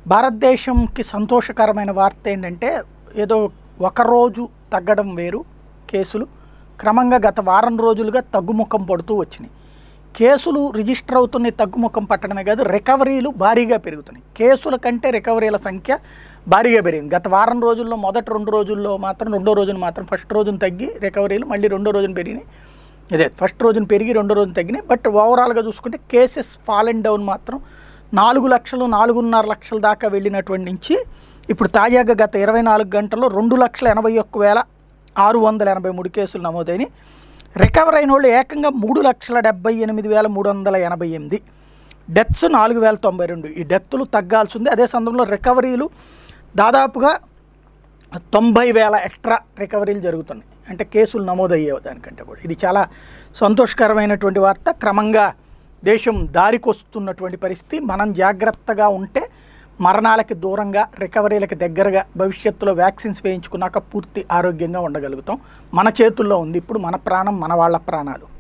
భారతదేశంకి సంతోషకరమైన వార్త ఏంటంటే ఏదో ఒక రోజు తగ్గడం వేరు కేసులు క్రమంగా గత వారం రోజులుగా తగ్గుముఖం పడుతూ వచ్చినాయి కేసులు రిజిస్టర్ అవుతున్నాయి తగ్గుముఖం పట్టడమే కాదు రికవరీలు భారీగా పెరుగుతున్నాయి కేసుల కంటే రికవరీల సంఖ్య భారీగా పెరిగింది గత వారం రోజుల్లో మొదటి రెండు రోజుల్లో మాత్రం రెండో రోజున మాత్రం ఫస్ట్ రోజున తగ్గి రికవరీలు మళ్ళీ రెండో రోజున పెరిగినాయి ఇదే ఫస్ట్ రోజున పెరిగి రెండో రోజున తగ్గినాయి బట్ ఓవరాల్గా చూసుకుంటే కేసెస్ ఫాల్ అండ్ డౌన్ మాత్రం నాలుగు లక్షలు నాలుగున్నర లక్షల దాకా వెళ్ళినటువంటి నుంచి ఇప్పుడు తాజాగా గత ఇరవై నాలుగు గంటల్లో రెండు లక్షల ఎనభై ఒక్క వేల ఆరు వందల ఎనభై మూడు కేసులు నమోదైనవి రికవర్ అయిన వాళ్ళు ఏకంగా మూడు లక్షల డెబ్బై ఎనిమిది వేల మూడు వందల ఎనభై ఎనిమిది డెత్స్ నాలుగు వేల తొంభై రెండు ఈ డెత్తులు తగ్గాల్సి ఉంది అదే సందర్భంలో రికవరీలు దాదాపుగా తొంభై వేల ఎక్స్ట్రా రికవరీలు జరుగుతున్నాయి అంటే కేసులు నమోదయ్యే దానికంటే కూడా ఇది చాలా సంతోషకరమైనటువంటి వార్త క్రమంగా దేశం దారికొస్తున్నటువంటి పరిస్థితి మనం జాగ్రత్తగా ఉంటే మరణాలకి దూరంగా రికవరీలకి దగ్గరగా భవిష్యత్తులో వ్యాక్సిన్స్ వేయించుకున్నాక పూర్తి ఆరోగ్యంగా ఉండగలుగుతాం మన చేతుల్లో ఉంది ఇప్పుడు మన ప్రాణం మన వాళ్ళ ప్రాణాలు